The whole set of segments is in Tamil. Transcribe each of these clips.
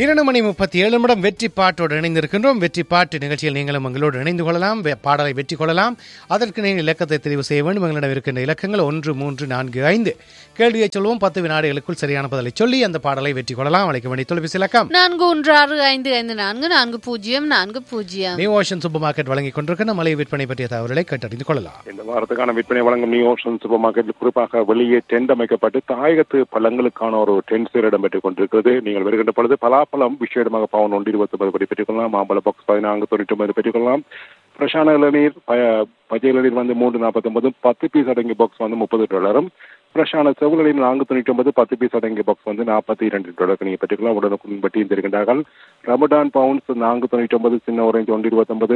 இரண்டு மணி முப்பத்தி ஏழு நிமிடம் வெற்றி பாட்டோடு இணைந்திருக்கின்றோம் வெற்றி பாட்டு நிகழ்ச்சியில் நீங்களும் எங்களோடு இணைந்து கொள்ளலாம் வெ- பாடலை வெற்றி கொள்ளலாம் அதற்கு நீங்கள் இலக்கத்தை தெரிவு செய்ய வேண்டும் எங்களிடம் இருக்கின்ற இலக்கங்கள் ஒன்று மூன்று நான்கு ஐந்து கேள்வியை சொல்வோம் பத்து வினாடிகளுக்குள் சரியான பதிலை சொல்லி அந்த பாடலை வெற்றி கொள்ளலாம் அழைக்க வேண்டிய தொலைபேசி இலக்கம் நான்கு ஒன்று ஆறு ஐந்து ஐந்து நான்கு நான்கு பூஜ்ஜியம் நான்கு பூஜ்ஜியம் நியூ ஓஷன் சூப்பர் மார்க்கெட் வழங்கிக் கொண்டிருக்கிற மலை விற்பனை பற்றிய தகவல்களை கேட்டறிந்து கொள்ளலாம் இந்த வாரத்துக்கான விற்பனை வழங்கும் நியூ ஓஷன் சூப்பர் மார்க்கெட்டில் குறிப்பாக வெளியே டென்ட் அமைக்கப்பட்டு தாயகத்து பழங்களுக்கான ஒரு டென்ட் சேர் இடம்பெற்றுக் கொண்டிருக்கிறது நீங்கள் வருகின்ற பொழுது பலாப்பழம் விசேடமாக பவுன் ஒன்று இருபத்தி ஒன்பது படி பெற்றுக்கொள்ளலாம் மாம்பழ பாக்ஸ் பதினான்கு தொண்ணூற்றி ஒன்பது பெற்றுக்கொள்ளலாம் ஃப்ரெஷ்ஷான இளநீர் ப- பச்சை இளநீர் வந்து மூன்று நாற்பத்தொன்பது பத்து பீஸ் அடங்கிய பாக்ஸ் வந்து முப்பது டாலரும் ஃப்ரெஷ்ஷான செவ்வளின் நான்கு தொண்ணூற்றி ஒன்பது பத்து பீஸ் அடங்கிய பாக்ஸ் வந்து நாற்பத்தி இரண்டு டாலருக்கு நீங்கள் பெற்றுக்கலாம் உடனுக்குடன் பட்டியும் தருகின்றார்கள் ரமடான் பவுன்ஸ் நான்கு தொண்ணூற்றி ஒன்பது சின்ன orange ஒன்று இருபத்தொன்பது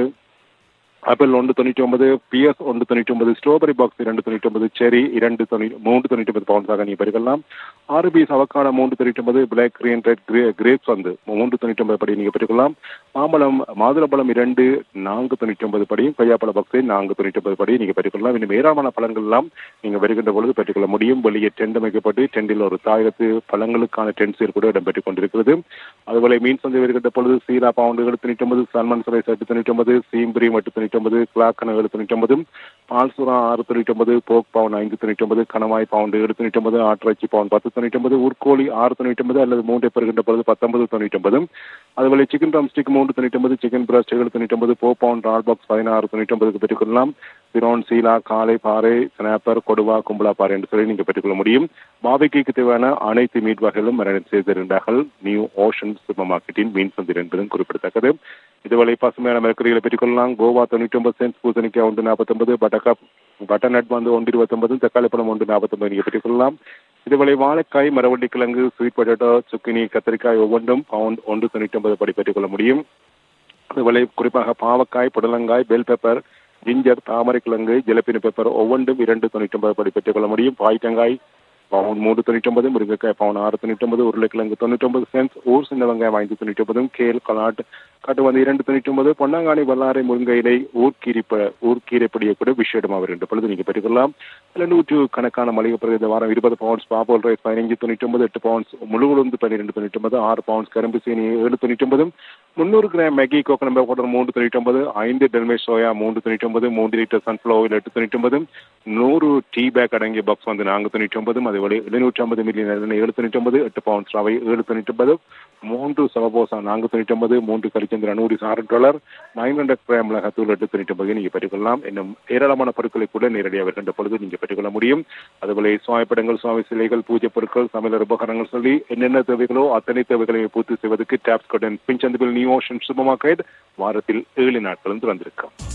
ஆப்பிள் ஒன்று தொண்ணூற்றி ஒன்பது பிஎஸ் ஒன்று தொண்ணூற்றி ஒன்பது ஸ்ட்ராபெரி பாக்ஸ் இரண்டு தொண்ணூற்றி ஒன்பது செரி இரண்டு தொண்ணூ மூன்று தொண்ணூற்றி ஒன்பது பவுன்ஸாக நீ பெருக்கலாம் ஆறு பீஸ் அவக்கான மூன்று தொண்ணூற்றி ஒன்பது black green red grey grapes வந்து மூன்று தொண்ணூற்றி ஒன்பது படி நீங்கள் பெற்றுக்கலாம் மாம்பழம் மாதுளம்பழம் இரண்டு நான்கு தொண்ணூற்றி ஒன்பது படியும் கொய்யாப்பழ பாக்ஸை நான்கு தொண்ணூற்றி ஒன்பது படி நீங்கள் பெற்றுக்கொள்ளலாம் இன்னும் ஏராளமான பழங்கள் எல்லாம் நீங்கள் வருகின்ற பொழுது பெற்றுக்கொள்ள முடியும் வெளியே டென்ட் அமைக்கப்பட்டு டென்டில் ஒரு தாயகத்து பழங்களுக்கான டென்ட் சேர் கூட இடம்பெற்றுக் கொண்டிருக்கிறது அதுபோல மீன் சந்தை வருகின்ற பொழுது சீரா பவுண்டு தொண்ணூற்றி ஒன்பது சல்மன் சுரை எட்டு தொண்ணூற்றி ஒன்பது சீம்பரி எட்டு தொண்ணூற்றி ஒன்பது கிளாக்கன் ஏழு தொண்ணூற்றி ஒன்பது பால்சுரா ஆறு தொண்ணூற்றி ஒன்பது போக் பவுன் ஐந்து தொண்ணூற்றி ஒன்பது கணவாய் பவுண்டு ஏழு தொண்ணூற்றி ஒன்பது ஆட்டிறைச்சி பவுன் பத்து தொண்ணூற்றி ஒன்பது ஊர்கோழி ஆறு தொண்ணூற்றி ஒன்பது அல்லது மூன்றை பெறுகின்ற பொழுது பத்தொன்பது தொண்ணூற்றி ஒன்பது அதுபோல சிக்கன் ட்ரம் ஸ்டிக் மூன்று தொண்ணூற்றி ஒன்பது சிக்கன் பிரஸ்ட் ஏழு தொண்ணூற்றி ஒன்பது போ பவுண்ட் ரால் பாக்ஸ் பதினாறு தொண்ணூற்றி ஒன்பதுக்கு பெற்றுக்கொள்ளலாம் பிரோன் சீலா காலை பாறை ஸ்னாப்பர் கொடுவா கும்பலா பாறை என்று சொல்லி நீங்கள் பெற்றுக்கொள்ள முடியும் பாபிக்கு தேவையான அனைத்து மீட் வகைகளும் மரணம் செய்திருந்தார்கள் நியூ ஓஷன் சூப்பர் மார்க்கெட்டின் மீன் சந்தை என்பதும் குறிப்பிடத்தக்கது இதுவரை பசுமையான மெர்க்கரிகளை பெற்றுக்கொள்ளலாம் கோவா தொண்ணூற்றி ஒன்பது சென்ஸ் பூசணிக்காய் ஒன்று நாற்பத்தொன்பது பட்டக்கப் பட்டர்நட் வந்து ஒன்று இருபத்தொன்பது தக்காளி பழம் ஒன்று நாற்பத்தொன்பது நீங்கள் பெற்றுக்கொள்ளலாம் இதுவரை வாழைக்காய் மரவள்ளி கிழங்கு ஸ்வீட் பொட்டேட்டோ சுக்கினி கத்திரிக்காய் ஒவ்வொன்றும் பவுண்ட் ஒன்று தொண்ணூற்றி ஒன்பது படி பெற்றுக்கொள்ள முடியும் அதுபோல குறிப்பாக பாவக்காய் புடலங்காய் பெல் பெப்பர் ஜிஞ்சர் தாமரை கிழங்கு ஜலப்பினி பெப்பர் ஒவ்வொன்றும் இரண்டு தொண்ணூற்றி ஒன்பது படி பெற்றுக்கொள்ள முடியும் பாய்த்தங்காய் பவுன் மூன்று தொண்ணூற்றி ஒன்பது முருங்கைக்காய் பவுன் ஆறு தொண்ணூற்றி ஒன்பது உருளைக்கிழங்கு தொண்ணூற்றி ஒன்பது சென்ஸ் ஊர் சின்ன வெங்காயம் ஐந்து தொண்ணூற்றி ஒன்பதும் கேல் கலாட் கட்டு வந்து இரண்டு தொண்ணூற்றி ஒன்பது பொன்னாங்கானி வல்லாரை முருங்கை இலை ஊர்க்கீரி ப- ஊர்க்கீரை பொடியை கூட விஷயமா வருகின்ற பொழுது நீங்கள் பெற்றுக்கொள்ளலாம் இல்லை நூற்று கணக்கான மளிகை பொருள் இந்த வாரம் இருபது பவுன்ஸ் பாப்போல் ரைஸ் பதினஞ்சு தொண்ணூற்றி ஒன்பது எட்டு பவுன்ஸ் முழு உளுந்து பன்னிரெண்டு தொண்ணூற்றி ஒன்பது ஆறு பவுன்ஸ் கரும்பு சீனி ஏழு தொண்ணூற்றி ஒன்பது முந்நூறு கிராம் மேகி கோகனம்பே பவுடர் மூன்று தொண்ணூற்றி ஒன்பது ஐந்து டெல்மே சோயா மூன்று தொண்ணூற்றி ஒன்பது மூன்று லிட்டர் சன்ஃப்ளவர் ஆயில் எட்டு தொண்ணூற்றி ஒன்பது நூறு டீ பேக் அடங்கிய பாக்ஸ் வந்து நான்கு தொண்ணூற்றி ஒன்பது அதேபோல எழுநூற்றி ஐம்பது மில்லியன் எண்ணெய் ஏழு தொண்ணூற்றி ஒன்பது எட்டு பவுன்ஸ் ரவை ஏழு தொண்ணூற்றி ஒன்பது மூன்று சவபோசா நான்கு தொண்ணூற்றி ஒன்பது மூன்று கரிச்சந்திரா நூறு ஆறு டாலர் நைன் ஹண்ட்ரட் கிராம் மிளகாத்தூள் எட்டு தொண்ணூற்றி ஒன்பது நீங்கள் பெற்றுக்கொள்ளலாம் இன்னும் ஏராளமான பொருட்களை கூட நேரடியாக வருகின்ற பொழுது நீங்கள் பெற்றுக்கொள்ள முடியும் அதுபோல சுவாமி படங்கள் சுவாமி சிலைகள் பூஜை பொருட்கள் சமையல் உபகரணங்கள் சொல்லி என்னென்ன தேவைகளோ அத்தனை தேவைகளையும் பூர்த்தி செய்வதற்கு டேப்ஸ் கடன் பின்சந்திபில் நியூ ஓஷன் சூப்பர் மார்க்கெட் வாரத்தில் ஏழு நாட்களும் திறந்திருக்கும்